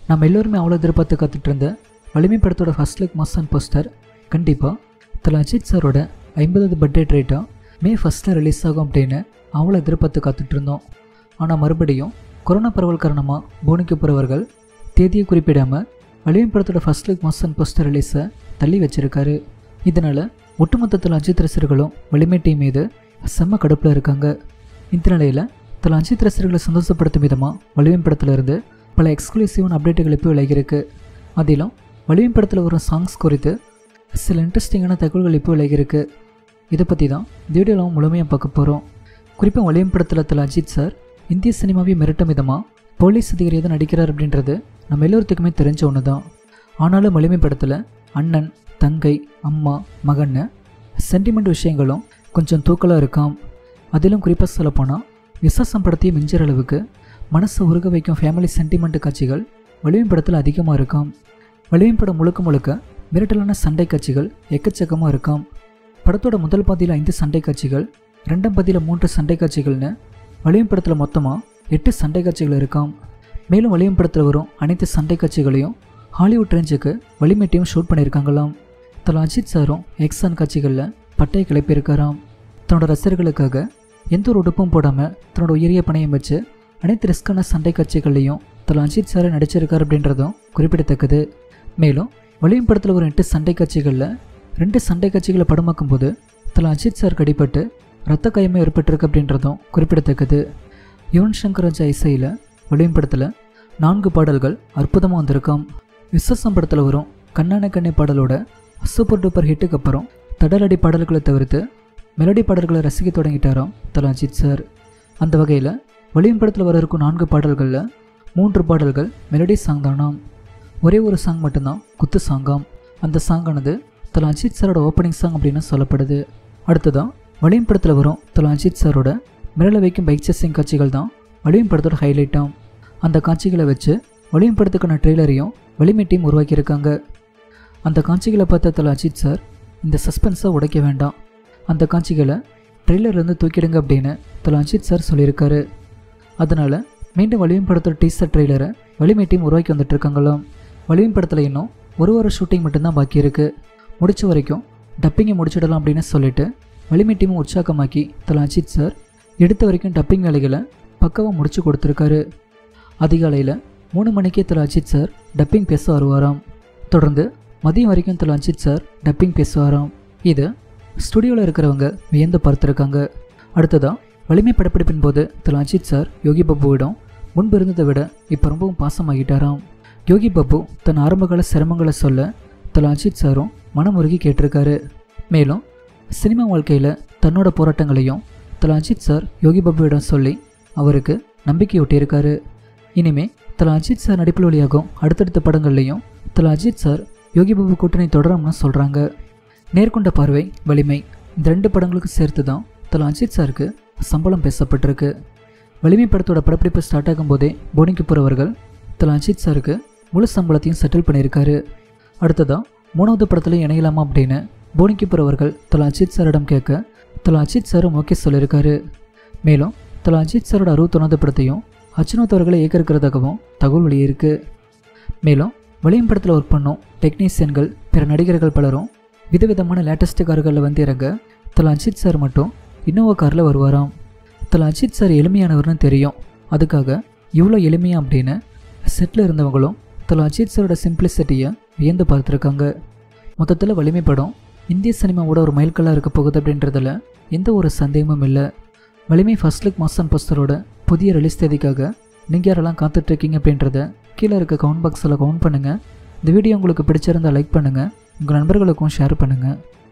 நம்ம எல்லோருமே அவ்வளோ எதிர்பார்த்து காத்துட்டு இருந்த வலிமை படத்தோட first look mass and poster கண்டிப்பாக தல அஜித் சாரோட ஐம்பதாவது பர்த்டே ட்ரேட்டாக மே ஃபஸ்ட்டில் ரிலீஸ் ஆகும் அப்படின்னு அவ்வளோ எதிர்பார்த்து காத்துட்டு இருந்தோம் ஆனால் மறுபடியும் கொரோனா பரவல் காரணமாக போனிக்கு போகிறவர்கள் தேதியை குறிப்பிடாமல் வலிமை படத்தோட first look mass and poster ரிலீஸை தள்ளி வச்சிருக்காரு இதனால் ஒட்டுமொத்தத்தில் அஜித் ரசிகர்களும் வலிமை டீம் மீது செம்ம கடுப்பில் இருக்காங்க இந்த நிலையில் தல அஜித் ரசிகர்களை சந்தோஷப்படுத்தும் விதமாக வலிமை படத்திலிருந்து பல எக்ஸ்க்ளூசிவான அப்டேட்டுகள் இப்போ விலகியிருக்கு அதிலும் வலிமை படத்தில் வரும் சாங்ஸ் குறித்து சில இன்ட்ரெஸ்டிங்கான தகவல்கள் இப்போ விலகியிருக்கு இதை பற்றி தான் இந்த வீடியோவில் முழுமையாக பார்க்க போகிறோம் குறிப்பாக வலிமை படத்தில் தல அஜித் சார் இந்திய சினிமாவை மிரட்டும் விதமாக போலீஸ் அதிகாரியாக தான் நடிக்கிறார் அப்படின்றது நம்ம எல்லோருத்துக்குமே தெரிஞ்ச ஒன்று தான் ஆனாலும் வலிமை படத்தில் அண்ணன் தங்கை அம்மா மகன்னு சென்டிமெண்ட் விஷயங்களும் கொஞ்சம் தூக்கலாக இருக்காம் அதிலும் குறிப்பாக சொல்லப்போனால் விசாசம் படத்தையும் மிஞ்சுற அளவுக்கு மனசை உருக வைக்கும் ஃபேமிலி சென்டிமெண்ட் காட்சிகள் வலிமை படத்தில் அதிகமாக இருக்காம் வலிமை படம் முழுக்க முழுக்க மிரட்டலான சண்டை காட்சிகள் எக்கச்சக்கமாக இருக்காம் படத்தோட முதல் பாதியில் ஐந்து சண்டை காட்சிகள் ரெண்டாம் பாதியில் மூன்று சண்டை காட்சிகள்னு வலிமை படத்தில் மொத்தமாக எட்டு சண்டை காட்சிகள் இருக்காம் மேலும் வலிமை படத்தில் வரும் அனைத்து சண்டை காட்சிகளையும் ஹாலிவுட் ரேஞ்சுக்கு வலிமை டீம் ஷூட் பண்ணியிருக்காங்களாம் தல அஜித் சாரும் எக்ஸான் காட்சிகளில் பட்டையை கிளப்பியிருக்காராம் தன்னோட ரசிகர்களுக்காக எந்த ஒரு உடுப்பும் போடாமல் தன்னோட உயரிய பணையம் வச்சு அனைத்து ரிஸ்கான சண்டை காட்சிகள்லையும் தல அஜித் சாரை நடிச்சிருக்கார் அப்படின்றதும் குறிப்பிடத்தக்கது மேலும் வலியும் படத்தில் ஒரு எட்டு சண்டை காட்சிகளில் ரெண்டு சண்டை காட்சிகளை படமாக்கும் போது தல அஜித் சார் கடிப்பட்டு ரத்த காயமே ஏற்பட்டிருக்கு அப்படின்றதும் குறிப்பிடத்தக்கது யுவன் சங்கர் ராஜா இசையில் வலியும் படத்தில் நான்கு பாடல்கள் அற்புதமாக வந்திருக்காம் விஸ்வசம் படத்தில் வரும் கண்ணான கண்ணை பாடலோட சூப்பர் டூப்பர் ஹிட்டுக்கு அப்புறம் தடலடி பாடல்களை தவிர்த்து மெலடி பாடல்களை ரசிக்க தொடங்கிட்டாராம் தல அஜித் சார் அந்த வகையில் வலியும் படத்தில் வர இருக்கும் நான்கு பாடல்களில் மூன்று பாடல்கள் மெலடி சாங் தானாம் ஒரே ஒரு சாங் மட்டும்தான் குத்து சாங்காம் அந்த சாங்கானது தல அஜித் சாரோட ஓப்பனிங் சாங் அப்படின்னு சொல்லப்படுது அடுத்ததான் வலியும் படத்தில் வரும் தல அஜித் சாரோட மிரள வைக்கும் பைக் சேசிங் காட்சிகள் தான் வலியும் படத்தோட ஹைலைட்டாம் அந்த காட்சிகளை வச்சு வலியும் படத்துக்கான ட்ரெய்லரையும் வலிமை டீம் உருவாக்கியிருக்காங்க அந்த காட்சிகளை பார்த்த தல அஜித் சார் இந்த சஸ்பென்ஸை உடைக்க வேண்டாம் அந்த காட்சிகளை ட்ரெய்லர்லேருந்து தூக்கிடுங்க அப்படின்னு தல அஜித் சார் சொல்லியிருக்காரு அதனால் மீண்டும் வலியும் படத்தோட டீசர் ட்ரெய்லரை வலிமை டீம் உருவாக்கி வந்துட்டு இருக்காங்களாம் வலியும் படத்தில் இன்னும் ஒரு வாரம் ஷூட்டிங் மட்டும்தான் பாக்கி இருக்குது முடிச்ச வரைக்கும் டப்பிங்கை முடிச்சிடலாம் அப்படின்னு சொல்லிட்டு வலிமை டீமை உற்சாகமாக்கி தல அஜித் சார் எடுத்த வரைக்கும் டப்பிங் வேலைகளை பக்காவாக முடிச்சு கொடுத்துருக்காரு அதிகாலையில் மூணு மணிக்கே தல அஜித் சார் டப்பிங் பேச வருவாராம் தொடர்ந்து மதியம் வரைக்கும் தல அஜித் சார் டப்பிங் பேசுவாராம் இது ஸ்டுடியோவில் இருக்கிறவங்க வியந்து பார்த்துருக்காங்க அடுத்ததாக வலிமை படப்பிடிப்பின் போது தல அஜித் சார் யோகி பாபுவிடம் முன்பு இருந்ததை விட இப்போ ரொம்பவும் பாசமாகிட்டாராம் யோகி பாபு தன் ஆரம்பகால சிரமங்களை சொல்ல தல அஜித் சாரும் மனமுருகி கேட்டிருக்காரு மேலும் சினிமா வாழ்க்கையில் தன்னோட போராட்டங்களையும் தல அஜித் சார் யோகி பாபுவிடம் சொல்லி அவருக்கு நம்பிக்கையூட்டியிருக்காரு இனிமே தல அஜித் சார் நடிப்பில் வழியாகும் அடுத்தடுத்த படங்கள்லையும் தல அஜித் சார் யோகி பாபு கூட்டணி தொடரும்னு சொல்கிறாங்க நேர்கொண்ட பார்வை வலிமை இந்த ரெண்டு படங்களுக்கும் சேர்த்து தான் தல அஜித் சாருக்கு சம்பளம் பேசப்பட்டிருக்கு வலிமை படத்தோட படப்பிடிப்பு ஸ்டார்ட் ஆகும்போதே போனிக்கு போகிறவர்கள் தல அஜித் சாருக்கு முழு சம்பளத்தையும் செட்டில் பண்ணியிருக்காரு அடுத்ததாக மூணாவது படத்துலையும் இணையலாமா அப்படின்னு போனிக்கு போகிறவர்கள் தல அஜித் சாரிடம் கேட்க தல அஜித் சாரும் ஓகே சொல்லியிருக்காரு மேலும் தல அஜித் சாரோட அறுபத்தொன்னாவது படத்தையும் அச்சுனோத் அவர்களை இயக்கிருக்கிறதாகவும் தகவல் வெளியிருக்கு மேலும் வலியும் படத்தில் ஒர்க் பண்ணும் டெக்னீஷியன்கள் பிற நடிகர்கள் பலரும் விதவிதமான லேட்டஸ்ட் கார்களில் வந்து இறங்க தல அஜித் சார் மட்டும் இன்னோவா காரில் வருவாராம் தல அஜித் சார் எளிமையானவர்னு தெரியும் அதுக்காக இவ்வளோ எளிமையா அப்படின்னு செட்டில் இருந்தவங்களும் தல அஜித் சாரோட சிம்பிளிசிட்டியை வியந்து பார்த்துருக்காங்க மொத்தத்தில் வலிமை படம் இந்திய சினிமாவோட ஒரு மைல்கல்லாக இருக்க போகுது அப்படின்றதுல எந்த ஒரு சந்தேகமும் இல்லை வலிமை ஃபர்ஸ்ட் லுக் மாசன் போஸ்டரோட புதிய ரிலீஸ் தேதிக்காக நீங்கள் யாரெல்லாம் காத்துட்ருக்கீங்க அப்படின்றத கீழே இருக்க கவுண்ட் பாக்ஸில் கவுண்ட் பண்ணுங்கள் இந்த வீடியோ உங்களுக்கு பிடிச்சிருந்தா லைக் பண்ணுங்கள் உங்கள் நண்பர்களுக்கும் ஷேர் பண்ணுங்கள்